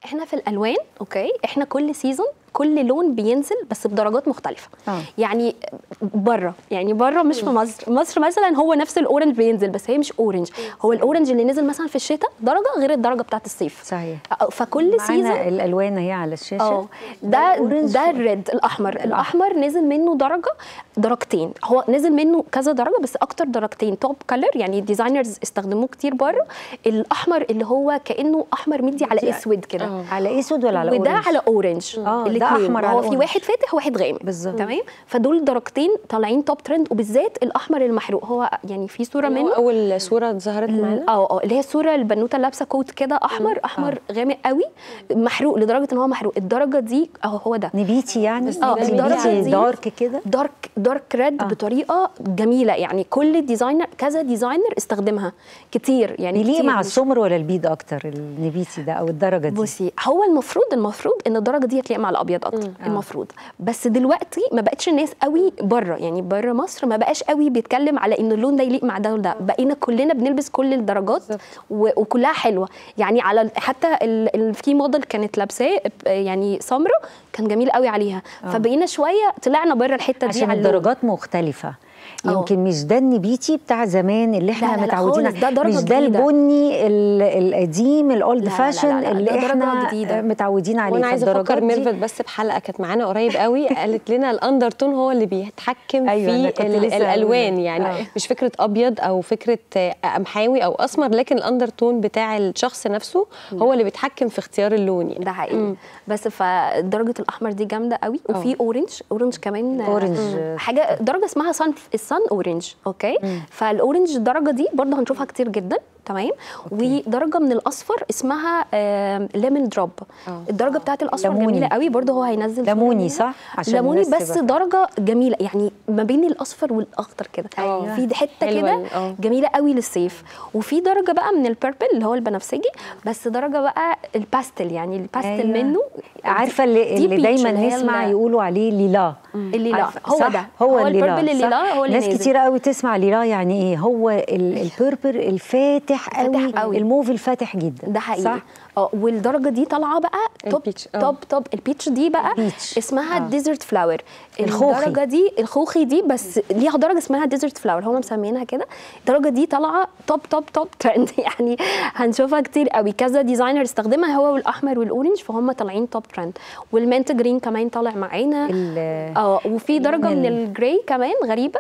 احنا في الالوان اوكي احنا كل سيزون كل لون بينزل بس بدرجات مختلفه آه. يعني بره يعني بره مش في مصر مصر مثلا هو نفس الاورنج بينزل بس هي مش اورنج هو الاورنج اللي نزل مثلا في الشتاء درجه غير الدرجه بتاعت الصيف صحيح آه، فكل سيزون معانا الالوان اهي على الشاشه اه ده الأورنج. ده الريد الاحمر الاحمر نزل منه درجه درجتين هو نزل منه كذا درجه بس اكتر درجتين توب كلر يعني الديزاينرز استخدموه كتير بره الاحمر اللي هو كانه احمر مدي على اسود كده آه. على اسود ولا على وده أورنج؟ على اورنج آه، ده الاتنين. أحمر هو على في أورنج. واحد فاتح وواحد غامق بالظبط. تمام فدول درجتين طالعين توب ترند وبالذات الاحمر المحروق هو يعني في صوره اللي هو منه اول صوره ظهرت معانا اه اه اللي هي الصوره البنوته لابسه كوت كده احمر احمر غامق قوي محروق لدرجه ان هو محروق الدرجه دي اهو هو ده نبيتي يعني بس آه، ده الدرجة نبيتي دي- دارك كده دارك دارك ريد آه. بطريقه جميله يعني كل ديزاينر كذا ديزاينر استخدمها كتير يعني يليق كتير مع مش- السمر ولا البيض اكتر النبيتي ده او الدرجه دي بصي هو المفروض المفروض ان الدرجه دي تليق مع الابيض اكتر آه. المفروض بس دلوقتي ما بقتش الناس قوي بره يعني بره مصر ما بقاش قوي بيتكلم على ان اللون ده يليق مع ده وده بقينا كلنا بنلبس كل الدرجات بالظبط. و- وكلها حلوه يعني على ال- حتى ال- ال- في موديل كانت لابساه ب- يعني سمره كان جميل قوي عليها فبقينا شويه طلعنا بره الحته دي عشان على اللون. الدرجات مختلفة آه. يمكن مش ده النبيتي بتاع زمان اللي احنا لا، لا، لا متعودين خالص، ده درجة مش ده جديدة. البني ال- القديم الاولد لا، لا، لا، فاشن لا، اللي ده درجة احنا جديدة. متعودين عليه وانا عايزه فالدرجات افكر دي- ميرفت بس بحلقه كانت معانا قريب قوي قالت لنا الاندرتون هو اللي بيتحكم أيوة، أنا في كنت ال- لسه الالوان هقول. يعني آه. مش فكره ابيض او فكره آه، قمحاوي او اسمر لكن الاندرتون بتاع الشخص نفسه هو اللي بيتحكم في اختيار اللون يعني ده حقيقي بس فدرجه الاحمر دي جامده قوي وفي اورنج اورنج كمان آه، أورنج. مم. حاجه درجه اسمها صن الصن اورنج اوكي فالاورنج الدرجه دي برضه هنشوفها كتير جدا تمام ودرجه من الاصفر اسمها ليمون دروب آه. الدرجه بتاعت الاصفر ليموني. جميله قوي برضه هو هينزل صورة ليموني منها. صح؟ عشان ليموني الناس بس تبقى- درجه جميله يعني ما بين الاصفر والاخضر كده أيوة. في حته حلوة كده ال- آه. جميله قوي للصيف وفي درجه بقى من البيربل اللي هو البنفسجي بس درجه بقى الباستل يعني الباستل أيوة. منه عارفه اللي, دي اللي بيتش دايما اللي هي نسمع ال- يقولوا عليه ليلا الليلا عارفة، هو صح؟ ده هو, هو الليلا البيربل الليلا صح؟ هو اللي ناس نازل. كتير قوي تسمع ليلا يعني ايه هو ال- البيربل الفاتح قوي, قوي. الموف الفاتح جدا ده حقيقي صح؟ اه والدرجه دي طالعه بقى توب البيتش، اه. توب توب البيتش دي بقى البيتش، اسمها اه. ديزرت فلاور الخوخي. الدرجه دي الخوخي دي بس ليها درجه اسمها ديزرت فلاور هم مسمينها كده الدرجه دي طالعه توب توب توب ترند يعني هنشوفها كتير قوي كذا ديزاينر استخدمها هو والاحمر والاورنج فهم طالعين توب ترند والمنت جرين كمان طالع معانا ال- اه وفي درجه ال- من الجراي كمان غريبه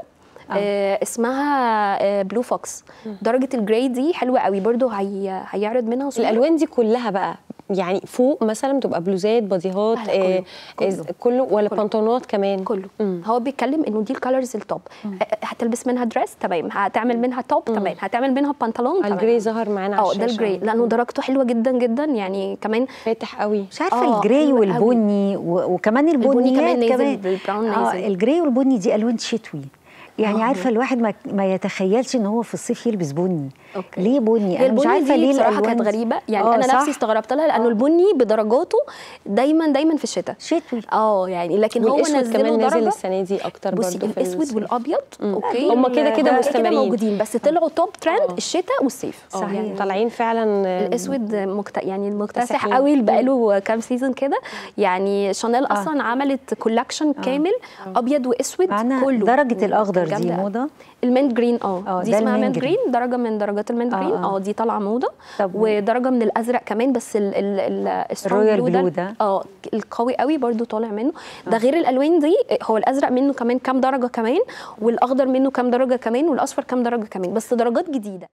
آه اسمها آه بلو فوكس درجه الجراي دي حلوه قوي برضو هي هيعرض منها صور الالوان دي كلها بقى يعني فوق مثلا بتبقى بلوزات بديهات لا، لا، آه، كله، آه، كله ولا كله. بنطلونات كمان كله مم. هو بيتكلم انه دي الكالرز التوب آه، هتلبس منها دريس تمام هتعمل منها توب تمام هتعمل منها بنطلون تمام الجري ظهر معانا على اه ده الشاشة. الجراي لانه درجته حلوه جدا جدا يعني كمان فاتح قوي مش عارفه آه، الجراي حلو قوي. والبني و- وكمان البني البنيات كمان نازل كمان بالبراون اه نازل. الجراي والبني دي الوان شتوي يعني آه. عارفه الواحد ما, ما يتخيلش ان هو في الصيف يلبس بني أوكي. ليه بني هي انا مش البني عارفه دي ليه بصراحه الألوان كانت دي. غريبه يعني آه، انا صح؟ نفسي استغربت لها لانه البني بدرجاته دايما دايما في الشتاء شتوي اه يعني لكن هو والاسود نزله كمان نازل درجه السنه دي اكتر بصي برضه في الاسود الصيف. والابيض اوكي هما كده كده هما مستمرين. موجودين بس طلعوا توب ترند آه. الشتاء والصيف آه، صحيح. طالعين فعلا آه، الاسود مكت... يعني مكتسح مكتسحين. قوي اللي بقاله كام سيزون كده يعني شانيل اصلا عملت كولكشن كامل ابيض واسود معانا كله درجه الاخضر دي جامدة. موضه المنت جرين اه آه، دي ده اسمها المنت منت جرين درجه من درجات المنت آه، جرين آه. اه دي طالعه موضه طب ودرجه من الازرق كمان بس ال ال ال السترونج الرويال بلو بلو ده. اه القوي قوي برضو طالع منه ده غير الالوان دي هو الازرق منه كمان كام درجه كمان والاخضر منه كام درجه كمان والاصفر كام درجه كمان بس درجات جديده